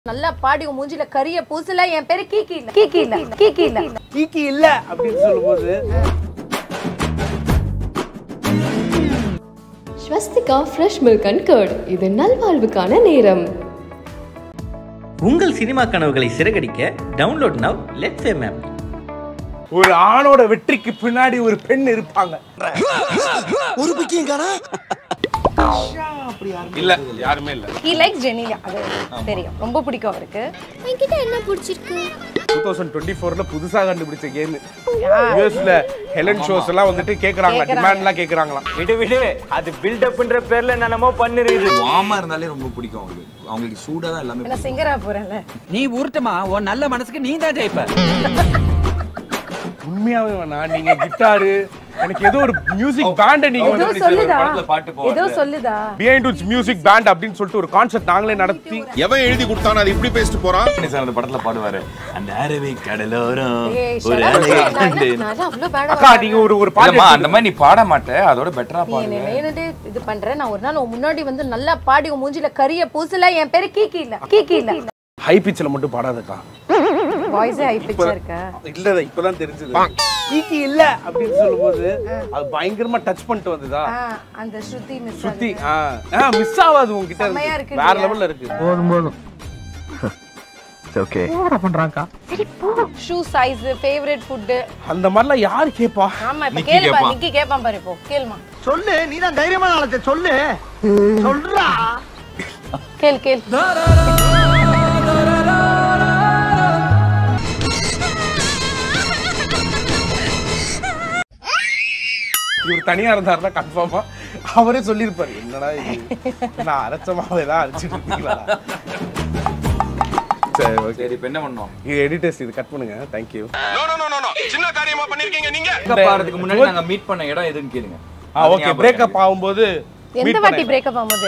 நல்லா பாடி உன் மூஞ்சில கரிய பூசல என் பேரு கீக்கி இல்ல கீக்கி இல்ல கீக்கி இல்ல கீக்கி இல்ல அப்படின்னு சொல்லும்போது Swastika fresh milk and curd இது நல்வாழ்வுக்கான நேரம் உங்கள் சினிமா கனவுகளை சிறகடிக்க download now let's a map ஒரு ஆணோட வெற்றிக்கு பின்னாடி ஒரு பெண் இருப்பாங்க ஒரு பிக்கியும் காணா இல்ல யாருமே இல்ல ஹி லைக்ஸ் ஜெனிலியா அது தெரியும் ரொம்ப பிடிக்கும் அவருக்கு என்கிட்ட என்ன பிடிச்சிருக்கு டூ தௌசண்ட் டுவெண்ட்டி ஃபோர்ல புதுசா கண்டுபிடிச்ச கேம் யூஎஸ்ல ஹெலன் ஷோஸ் எல்லாம் வந்துட்டு கேக்குறாங்க கேக்குறாங்க. டிமாண்ட் எல்லாம் கேக்குறாங்களா விடு விடு அது பில்டப்ன்ற பேர்ல என்னென்னமோ பண்ணிருக்குது வாமா இருந்தாலே ரொம்ப பிடிக்கும் அவங்களுக்கு அவங்களுக்கு சூடா தான் எல்லாமே நான் சிங்கரா போறேன்ல நீ உருட்டுமா உன் நல்ல மனசுக்கு நீ தான் ஜெயிப்ப உண்மையாவே வேணா நீங்க கிட்டாரு எனக்கு ஏதோ ஒரு மியூசிக் பேண்ட நீங்க ஏதோ வந்து சொல்லுதா படத்துல பாட்டு போவாங்க. ஏதோ சொல்லுதா பிஹைண்ட் உட்ஸ் மியூசிக் பேண்ட் அப்படின்னு சொல்லிட்டு ஒரு கான்செப்ட் நாங்களே நடத்தி எவன் எழுதி கொடுத்தானோ அது இப்படி பேசிட்டு போறான் சார் அந்த படத்துல பாடுவாரு அந்த அரவை கடலோரம் ஏய், ஒரு shut up. அலையை நான் கண்டு என்ன- நான் அவ்வளவு bad ஆ அக்கா நீங்க ஒரு ஒரு பாட்டு இல்லம்மா, அந்த மாதிரி நீ பாட மாட்டே அதோட பெட்டரா நீ பாடு என்னை வேணுட்டு இது பண்ற நான் ஒரு நாள் உன் முன்னாடி வந்து நல்லா பாடி உன் மூஞ்சில கரிய பூசல என் பேரு கீக்கி இல்ல கீக்கி இல்ல ஹை பிச்சில் மட்டும் பாடாதக்கா வாய்ஸே ஹை பிச்சா இருக்க இல்ல இப்பதான் தெரிஞ்சது கீக்கி இல்ல அப்படின்னு சொல்லும்போது அது பயங்கரமா டச் பண்ணிட்டு வந்ததா ஆ, அந்த ஸ்ருதி மிஸ் சுத்தி ஆ ஆ மிஸ் ஆகாது உங்ககிட்ட செம்மையா இருக்கு இருக்கு வேற இல்லையா? லெவல்ல இருக்கு ஷூ சைஸ் ஃபேவரட் ஃபுட் அந்த மாதிரிலாம் யாரு கேப்பா ஆமா இப்ப நிக்கி கேளுப்பா கேப்பான். நிக்கி கேப்பான் பாரு இப்போ கேளுமா சொல்லு நீ தான் தைரியமான ஆளத்தை சொல்லு சொல்றா கேள் கேள் இவர் தனியா இருந்தாருன்னா கன்ஃபார்மா அவரே சொல்லியிருப்பாரு என்னடா இது நான் அரைச்ச மாவை தான் அரைச்சிட்டு இருக்கீங்களா சரி ஓகே சரி இப்ப என்ன பண்ணோம் இது எடிட்டர்ஸ் இது கட் பண்ணுங்க thank you no no no no சின்ன காரியமா பண்ணிருக்கீங்க நீங்க பாடுறதுக்கு முன்னாடி நாங்க மீட் பண்ண இடம் எதுன்னு கேளுங்க ஆ ஓகே பிரேக்கப் ஆகும்போது எந்த meet வாட்டி பண்ணேன். பிரேக்கப் ஆகும்போது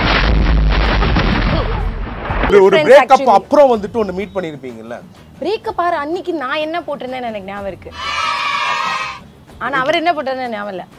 ஒரு friends பிரேக்கப் actually. அப்புறம் வந்துட்டு ஒன்னு மீட் பண்ணிருப்பீங்கல்ல பிரேக்கப் ஆற அன்னைக்கு நான் என்ன போட்டிருந்தேன்னு எனக்கு ஞாபகம் இருக்கு ஆனா அவர் என்ன போட்டாருன்னு ஞாபகம் இல்ல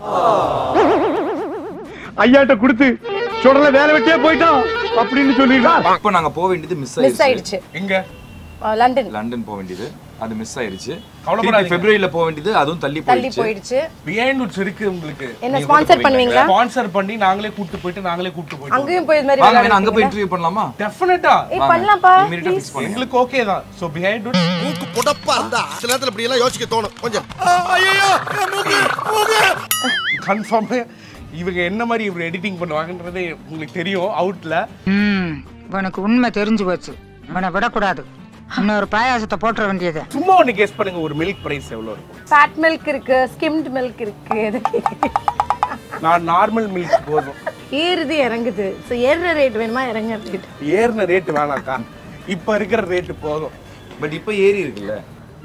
ஐயாட்ட கொடுத்து சுடல வேலை வெட்டியே போயிட்டோம் அப்படின்னு சொல்லிடுறா இப்ப நாங்க போக வேண்டியது மிஸ் மிஸ் ஆயிடுச்சு ஆயிடுச்சு எங்க அஹ் லண்டன் லண்டன் போக வேண்டியது அது மிஸ் ஆயிடுச்சு கவலைப்படாதீங்க. திருப்பி பிப்ரவரியில போக வேண்டியது அதுவும் தள்ளி தள்ளி போயிடுச்சு போயிடுச்சு பிஹைண்ட் உட்ஸ் இருக்கு உங்களுக்கு என்ன ஸ்பான்சர் பண்ணுவீங்களா ஸ்பான்சர் பண்ணி நாங்களே கூட்டு போயிட்டு நாங்களே கூட்டு போயிட்டு அங்கேயும் போய் இது மாதிரி வாங்க வேணா அங்க போய் விளையாடுறீங்களா? இன்டர்வியூ பண்ணலாமா டெஃபினட்டா ஏய் பண்ணலாம்ப்பா இமீடியட்டா please. ஃபிக்ஸ் பண்ணுங்க எங்களுக்கு ஓகே தான் சோ பிஹைண்ட் உட்ஸ் மூக்கு புடப்பா இருந்தா சில நேரத்துல இப்படி எல்லாம் யோசிக்க தோணும் கொஞ்சம் ஐயோ மூக்கு மூக்கு கன்ஃபார்ம் இவங்க என்ன மாதிரி இவர் எடிட்டிங் பண்ணுவாங்கன்றதே உங்களுக்கு தெரியும் அவுட்ல ம் உனக்கு உண்மை தெரிஞ்சு போச்சு உன்னை விடக்கூடாது இன்னொரு பாயாசத்தை போட்டுற வேண்டியது சும்மா ஒன்னு கெஸ் பண்ணுங்க ஒரு மில்க் பிரைஸ் எவ்வளவு இருக்கும் ஃபேட் மில்க் இருக்கு ஸ்கிம்ட் மில்க் இருக்கு எது நான் நார்மல் மில்க் போதும் ஏறுது இறங்குது ஸோ ஏறுற ரேட் வேணுமா இறங்குற ரேட் ஏறின ரேட் வேணாக்கா இப்ப இருக்கிற ரேட் போதும் பட் இப்ப ஏறி இருக்குல்ல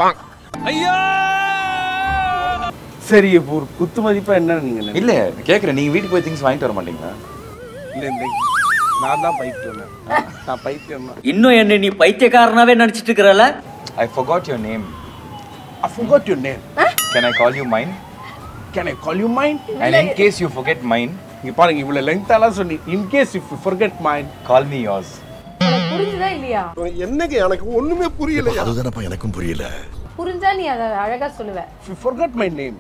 சரி இப்போ ஒரு குத்து மதிப்பா என்ன நீங்க நினைக்கிறீங்க? இல்ல கேக்குறேன் நீங்க வீட்டுக்கு போய் திங்ஸ் வாங்கிட்டு வர மாட்டீங்களா இல்ல இந்த நான் தான் பைத்தியம் நான் பைத்தியம் தான் இன்னும் என்ன நீ பைத்தியக்காரனாவே நினைச்சிட்டு இருக்கிறல ஐ forgot your name I forgot your name. can i call you mine Can I call you mine? and in case you forget mine இங்க பாருங்க இவ்வளவு லெங்தாலாம் சொல்லி in case if you forget mine call me yours உனக்கு புரிஞ்சுதா இல்லையா என்னங்க எனக்கு ஒண்ணுமே புரியல அதுதானப்பா எனக்கும் புரியல புரிஞ்சா நீ அதை அழகா சொல்லுவ if you forgot my name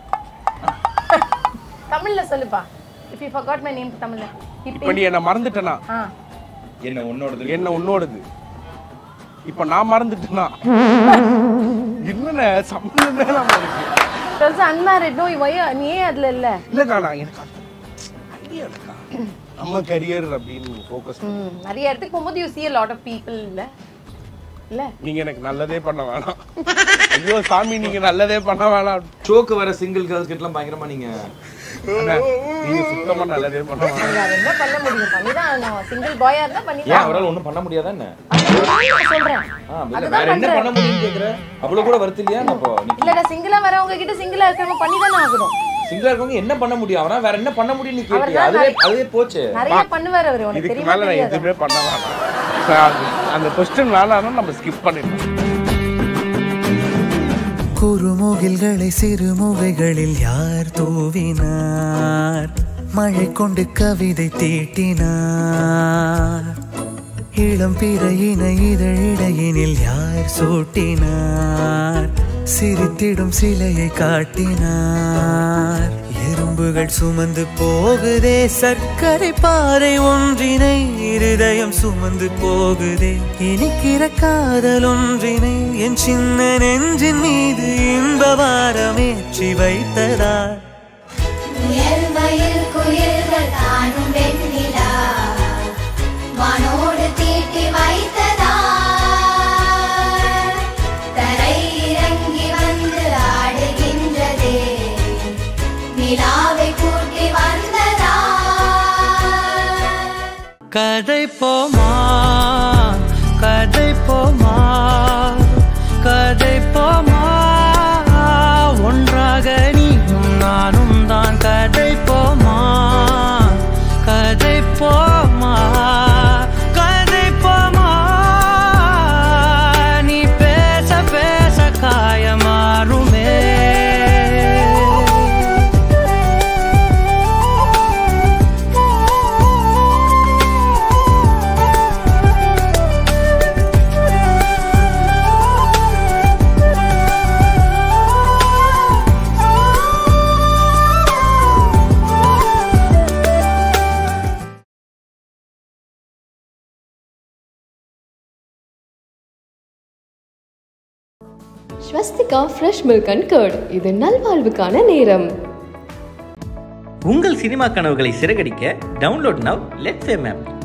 தமிழ்ல சொல்லுப்பா if you forgot my name தமிழ்ல இப்ப நீ என்ன மறந்துட்டனா ஆ என்ன உன்னோடது என்ன உன்னோடது இப்ப நான் மறந்துட்டேனா என்னண்ணே சம்பந்தமே இல்லாம இருக்கு ப்ளஸ் அன்மேரிட் நோ வய நீ ஏன் அதுல இல்ல இல்லக்கா நான் எனக்கு ஐடியா இருக்கா நம்ம கரியர் அப்படின்னு ஃபோக்கஸ் ம், நிறைய இடத்துக்கு போகும்போது you see a lot of people இல்ல இல்ல நீங்க எனக்கு நல்லதே பண்ண வேணாம் ஐயோ சாமி நீங்க நல்லதே பண்ண வேணாம் ஷோக்கு வர சிங்கிள் கேர்ள்ஸ் கிட்டலாம் பயங்கரமா நீங்க அண்ணே, நீங்க சுத்தமா நல்லதே பண்ண வேணாம் நீங்க அதை என்ன பண்ண முடியும் பண்ணிதான் நான் சிங்கிள் பாயா இருந்தா ஏன் பண்ணிதான் அவரால் ஒண்ணும் பண்ண முடியாதா என்ன நான் சொல்றேன் ஆ, இல்ல, அதுதான் வேற என்ன பண்றேன். பண்ண முடியும்னு கேக்குற அவ்வளவு கூட வருத்து இல்லையா நான் இப்போ இல்லடா சிங்கிளா வரவங்க கிட்ட சிங்கிளா இருக்கிறவங்க பண்ணி தானே ஆகணும் சிங்கிளா இருக்கவங்க என்ன பண்ண முடியும் அவனா வேற என்ன பண்ண முடியும்னு நீ கேட்டியா அவர்தான் அதுவே நிறைய- அதுவே போச்சு நிறைய பண்ணுவாரு அவரு உனக்கு இதுக்கு தெரியுமா மேல நான் தெரியாதா? எதுவுமே பண்ண வேணாம் நான் அது- அந்த கொஸ்டின் வேணாம் நம்ம ஸ்கிப் பண்ணிடலாம் குறுமுகில்களை சிறுமுகைகளில் யார் தூவினார் மழை கொண்டு கவிதை தீட்டினார் இளம் பிறையினை இதழிடையினில் யார் சூட்டினார் சிரித்திடும் சிலையை காட்டினார் எறும்புகள் சுமந்து போகுதே சர்க்கரை பாறை ஒன்றினை இருதயம் சுமந்து போகுதே இனிக்கிற காதல் ஒன்றினை என் சின்ன நெஞ்சின் மீது இன்ப வாரமேற்றி வைத்ததார் முயல் மயில் குயில்கள் தானும் வெண்ணிலா வானோடு தீட்டி வைத்ததா தரை இறங்கி வந்து ஆடுகின்றதே நிலாவை கூட்டி வந்ததா கதை போமா கதை போமா கதை போமா ஒன்றாக நீயும் நானும் தான் கதை போமா கதை போமா கதை போமா நீ பேச பேச காயமாறுமே Swastika fresh milk and curd இது நல்வாழ்வுக்கான நேரம் உங்கள் சினிமா கனவுகளை சிறகடிக்க டவுன்லோட் நவ் லெட்ஸ் எம்